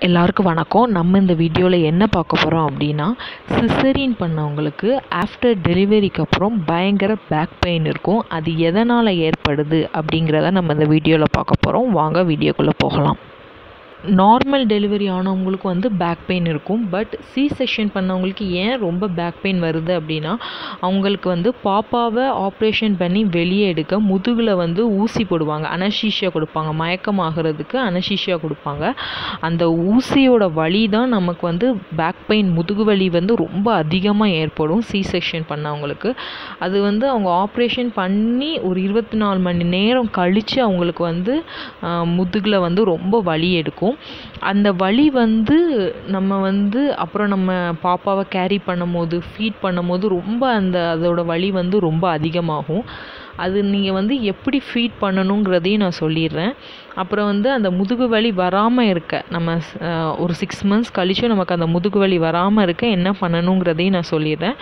எல்லாருக்கும் வணக்கம் நம்ம இந்த வீடியோவில் என்ன பார்க்க போகிறோம் அப்படின்னா சிசரின் பண்ணவங்களுக்கு ஆஃப்டர் டெலிவரிக்கு அப்புறம் பயங்கர பேக் பெயின் இருக்கும் அது எதனால் ஏற்படுது அப்படிங்கிறத நம்ம இந்த வீடியோவில் பார்க்க போகிறோம் வாங்க வீடியோக்குள்ளே போகலாம் நார்மல் டெலிவரி ஆனவங்களுக்கு வந்து பேக் பெயின் இருக்கும் பட் சி செக்ஷன் பண்ணவங்களுக்கு ஏன் ரொம்ப பேக் பெயின் வருது அப்படின்னா அவங்களுக்கு வந்து பாப்பாவை ஆப்ரேஷன் பண்ணி வெளியே எடுக்க முதுகில் வந்து ஊசி போடுவாங்க அனஷீஷியா கொடுப்பாங்க மயக்கமாகிறதுக்கு அனஷீஷியா கொடுப்பாங்க அந்த ஊசியோட வலி தான் நமக்கு வந்து பேக் பெயின் முதுகு வலி வந்து ரொம்ப அதிகமாக ஏற்படும் சி செக்ஷன் பண்ணவங்களுக்கு அது வந்து அவங்க ஆப்ரேஷன் பண்ணி ஒரு இருபத்தி நாலு மணி நேரம் கழித்து அவங்களுக்கு வந்து முதுகில் வந்து ரொம்ப வலி எடுக்கும் அந்த வலி வந்து நம்ம வந்து அப்புறம் நம்ம பாப்பாவை கேரி பண்ணும் போது ஃபீட் பண்ணும் போது ரொம்ப அந்த அதோட வலி வந்து ரொம்ப அதிகமாகும் அது நீங்கள் வந்து எப்படி ஃபீட் பண்ணணுங்கிறதையும் நான் சொல்லிடுறேன் அப்புறம் வந்து அந்த முதுகு வலி வராமல் இருக்க நம்ம ஒரு சிக்ஸ் மந்த்ஸ் கழிச்சும் நமக்கு அந்த முதுகு வலி வராமல் இருக்க என்ன பண்ணணுங்கிறதையும் நான் சொல்லிடுறேன்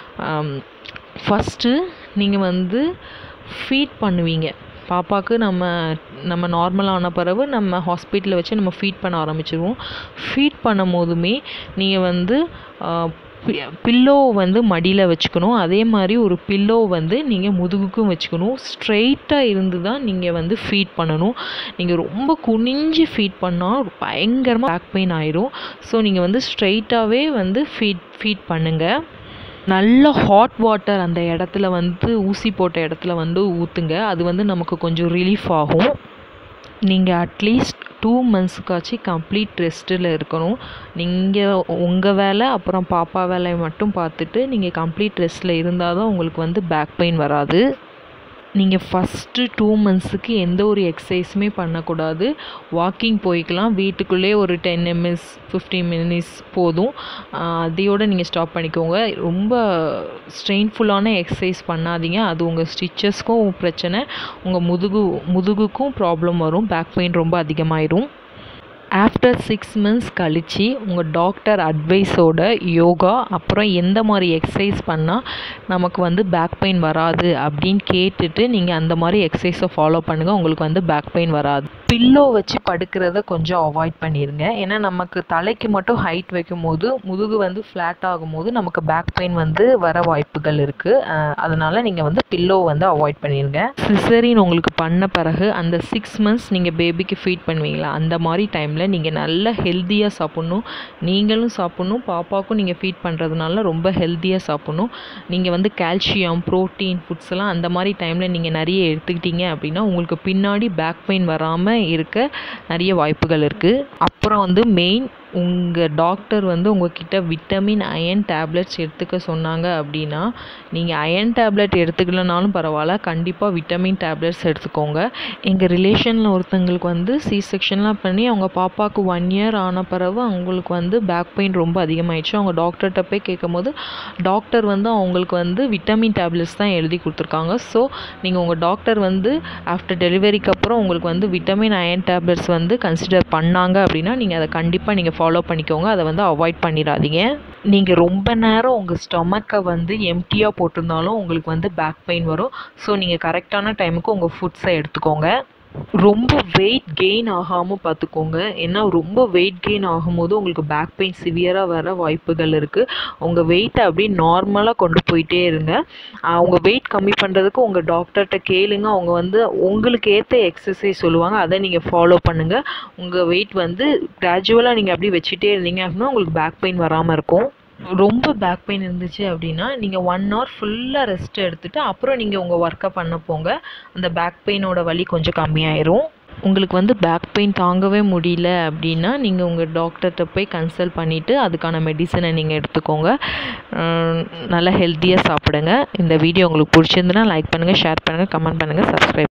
ஃபஸ்ட்டு நீங்கள் வந்து ஃபீட் பண்ணுவீங்க பாப்பாவுக்கு நம்ம நம்ம நார்மலான பிறகு நம்ம ஹாஸ்பிட்டலில் வச்சு நம்ம ஃபீட் பண்ண ஆரம்பிச்சிருவோம் ஃபீட் பண்ணும் போதுமே நீங்கள் வந்து பில்லோ வந்து மடியில் வச்சுக்கணும் அதே மாதிரி ஒரு பில்லோ வந்து நீங்கள் முதுகுக்கும் வச்சுக்கணும் ஸ்ட்ரெயிட்டாக இருந்து தான் நீங்கள் வந்து ஃபீட் பண்ணணும் நீங்கள் ரொம்ப குனிஞ்சு ஃபீட் பண்ணால் பயங்கரமாக பேக் பெயின் ஆயிரும் ஸோ நீங்கள் வந்து ஸ்ட்ரெயிட்டாகவே வந்து ஃபீட் ஃபீட் பண்ணுங்கள் நல்ல ஹாட் வாட்டர் அந்த இடத்துல வந்து ஊசி போட்ட இடத்துல வந்து ஊற்றுங்க அது வந்து நமக்கு கொஞ்சம் ரிலீஃப் ஆகும் நீங்கள் அட்லீஸ்ட் டூ மந்த்ஸுக்காச்சும் கம்ப்ளீட் ரெஸ்ட்டில் இருக்கணும் நீங்கள் உங்கள் வேலை அப்புறம் பாப்பா வேலையை மட்டும் பார்த்துட்டு நீங்கள் கம்ப்ளீட் ரெஸ்ட்டில் இருந்தால் தான் உங்களுக்கு வந்து பேக் பெயின் வராது நீங்கள் ஃபஸ்ட்டு டூ மந்த்ஸுக்கு எந்த ஒரு எக்ஸசைஸுமே பண்ணக்கூடாது வாக்கிங் போய்க்கலாம் வீட்டுக்குள்ளே ஒரு டென் எம்எஸ் ஃபிஃப்டீன் மினிட்ஸ் போதும் அதையோடு நீங்கள் ஸ்டாப் பண்ணிக்கோங்க ரொம்ப ஸ்ட்ரெயின்ஃபுல்லான எக்ஸசைஸ் பண்ணாதீங்க அது உங்கள் ஸ்டிச்சஸ்க்கும் பிரச்சனை உங்கள் முதுகு முதுகுக்கும் ப்ராப்ளம் வரும் பேக் பெயின் ரொம்ப அதிகமாயிரும் ஆஃப்டர் சிக்ஸ் மந்த்ஸ் கழித்து உங்கள் டாக்டர் அட்வைஸோட யோகா அப்புறம் எந்த மாதிரி எக்ஸசைஸ் பண்ணால் நமக்கு வந்து பேக் பெயின் வராது அப்படின்னு கேட்டுட்டு நீங்கள் அந்த மாதிரி எக்ஸசைஸை ஃபாலோ பண்ணுங்கள் உங்களுக்கு வந்து பேக் பெயின் வராது பில்லோ வச்சு படுக்கிறத கொஞ்சம் அவாய்ட் பண்ணிடுங்க ஏன்னா நமக்கு தலைக்கு மட்டும் ஹைட் வைக்கும் போது முதுகு வந்து ஃப்ளாட் ஆகும்போது நமக்கு பேக் பெயின் வந்து வர வாய்ப்புகள் இருக்குது அதனால் நீங்கள் வந்து பில்லோ வந்து அவாய்ட் பண்ணிடுங்க சிசரின் உங்களுக்கு பண்ண பிறகு அந்த சிக்ஸ் மந்த்ஸ் நீங்கள் பேபிக்கு ஃபீட் பண்ணுவீங்களா அந்த மாதிரி டைமில் நீங்கள் நல்லா ஹெல்த்தியாக சாப்பிட்ணும் நீங்களும் சாப்பிட்ணும் பாப்பாவுக்கும் நீங்கள் ஃபீட் பண்ணுறதுனால ரொம்ப ஹெல்த்தியாக சாப்பிட்ணும் நீங்கள் வந்து கால்சியம் ப்ரோட்டீன் ஃபுட்ஸ் எல்லாம் அந்த மாதிரி டைமில் நீங்கள் நிறைய எடுத்துக்கிட்டீங்க அப்படின்னா உங்களுக்கு பின்னாடி பேக் பெயின் வராமல் இருக்க நிறைய வாய்ப்புகள் இருக்குது அப்புறம் வந்து மெயின் உங்கள் டாக்டர் வந்து உங்ககிட்ட விட்டமின் அயன் டேப்லெட்ஸ் எடுத்துக்க சொன்னாங்க அப்படின்னா நீங்கள் அயன் டேப்லெட் எடுத்துக்கலனாலும் பரவாயில்ல கண்டிப்பாக விட்டமின் டேப்லெட்ஸ் எடுத்துக்கோங்க எங்கள் ரிலேஷனில் ஒருத்தங்களுக்கு வந்து சி செக்ஷன்லாம் பண்ணி அவங்க பாப்பாவுக்கு ஒன் இயர் ஆன பிறகு அவங்களுக்கு வந்து பேக் பெயின் ரொம்ப அதிகமாகிடுச்சு அவங்க டாக்டர்கிட்ட போய் கேட்கும்போது டாக்டர் வந்து அவங்களுக்கு வந்து விட்டமின் டேப்லெட்ஸ் தான் எழுதி கொடுத்துருக்காங்க ஸோ நீங்கள் உங்கள் டாக்டர் வந்து ஆஃப்டர் டெலிவரிக்கு அப்புறம் உங்களுக்கு வந்து விட்டமின் அயன் டேப்லெட்ஸ் வந்து கன்சிடர் பண்ணாங்க அப்படின்னா நீங்கள் அதை கண்டிப்பாக நீங்கள் ஃபாலோ பண்ணிக்கோங்க அதை வந்து அவாய்ட் பண்ணிடாதீங்க நீங்கள் ரொம்ப நேரம் உங்கள் ஸ்டொமக்கை வந்து எம்டியாக போட்டிருந்தாலும் உங்களுக்கு வந்து பேக் பெயின் வரும் ஸோ நீங்கள் கரெக்டான டைமுக்கு உங்கள் ஃபுட்ஸை எடுத்துக்கோங்க ரொம்ப வெயிட் கெயின் ஆகாமல் பார்த்துக்கோங்க ஏன்னா ரொம்ப வெயிட் கெயின் ஆகும்போது உங்களுக்கு பேக் பெயின் சிவியராக வர வாய்ப்புகள் இருக்குது உங்கள் வெயிட்டை அப்படியே நார்மலாக கொண்டு போயிட்டே இருங்க உங்கள் வெயிட் கம்மி பண்ணுறதுக்கு உங்கள் டாக்டர்கிட்ட கேளுங்க அவங்க வந்து உங்களுக்கு ஏற்ற எக்ஸசைஸ் சொல்லுவாங்க அதை நீங்கள் ஃபாலோ பண்ணுங்கள் உங்கள் வெயிட் வந்து கிராஜுவலாக நீங்கள் அப்படியே வச்சுட்டே இருந்தீங்க அப்படின்னா உங்களுக்கு பேக் பெயின் வராமல் இருக்கும் ரொம்ப பேக் பெயின் இருந்துச்சு அப்படின்னா நீங்கள் ஒன் ஹவர் ஃபுல்லாக ரெஸ்ட் எடுத்துகிட்டு அப்புறம் நீங்கள் உங்கள் ஒர்க்கை பண்ண போங்க அந்த பேக் பெயினோட வலி கொஞ்சம் கம்மியாயிரும் உங்களுக்கு வந்து பேக் பெயின் தாங்கவே முடியல அப்படின்னா நீங்கள் உங்கள் டாக்டர்கிட்ட போய் கன்சல்ட் பண்ணிவிட்டு அதுக்கான மெடிசனை நீங்கள் எடுத்துக்கோங்க நல்லா ஹெல்த்தியாக சாப்பிடுங்க இந்த வீடியோ உங்களுக்கு பிடிச்சிருந்துன்னா லைக் பண்ணுங்கள் ஷேர் பண்ணுங்கள் கமெண்ட் பண்ணுங்கள் சப்ஸ்கிரைப்